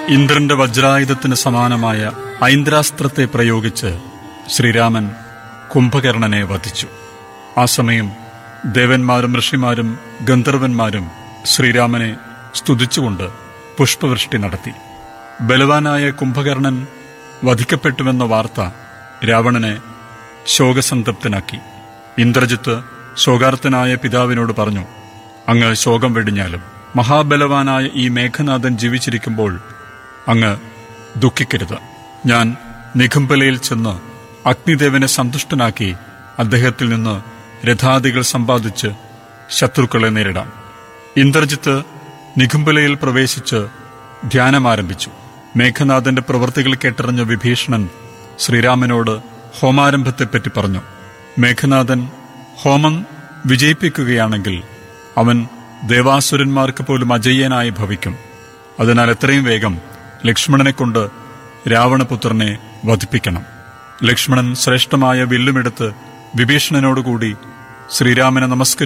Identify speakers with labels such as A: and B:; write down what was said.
A: ഇന്ദ്രന്റെ വജ്രായുധത്തിന് സമാനമായ ഐന്ദ്രാസ്ത്രത്തെ പ്രയോഗിച്ച് ശ്രീരാമൻ കുംഭകർണനെ വധിച്ചു ആ സമയം ദേവന്മാരും ഋഷിമാരും ഗന്ധർവന്മാരും ശ്രീരാമനെ സ്തുതിച്ചുകൊണ്ട് പുഷ്പവൃഷ്ടി നടത്തി ബലവാനായ കുംഭകർണൻ വധിക്കപ്പെട്ടുവെന്ന വാർത്ത രാവണനെ ശോകസന്തപ്തനാക്കി ഇന്ദ്രജിത്ത് ശോകാർത്തനായ പിതാവിനോട് പറഞ്ഞു അങ്ങ് ശോകം വെടിഞ്ഞാലും മഹാബലവാനായ ഈ മേഘനാഥൻ ജീവിച്ചിരിക്കുമ്പോൾ അങ്ങ് ദുഃഖിക്കരുത് ഞാൻ നിഘമ്പലയിൽ ചെന്ന് അഗ്നിദേവനെ സന്തുഷ്ടനാക്കി അദ്ദേഹത്തിൽ നിന്ന് രഥാദികൾ സമ്പാദിച്ച് ശത്രുക്കളെ നേരിടാം ഇന്ദ്രജിത്ത് നിഘുംബലയിൽ പ്രവേശിച്ച് ധ്യാനമാരംഭിച്ചു മേഘനാഥന്റെ പ്രവൃത്തികൾ കേട്ടറിഞ്ഞ വിഭീഷണൻ ശ്രീരാമനോട് ഹോമാരംഭത്തെപ്പറ്റി പറഞ്ഞു മേഘനാഥൻ ഹോമം വിജയിപ്പിക്കുകയാണെങ്കിൽ അവൻ ദേവാസുരന്മാർക്ക് പോലും അജയ്യനായി ഭവിക്കും അതിനാൽ എത്രയും വേഗം ലക്ഷ്മണനെ കൊണ്ട് രാവണപുത്രനെ വധിപ്പിക്കണം ലക്ഷ്മണൻ ശ്രേഷ്ഠമായ വില്ലുമെടുത്ത് വിഭീഷണനോടുകൂടി ശ്രീരാമനെ നമസ്കരിച്ചു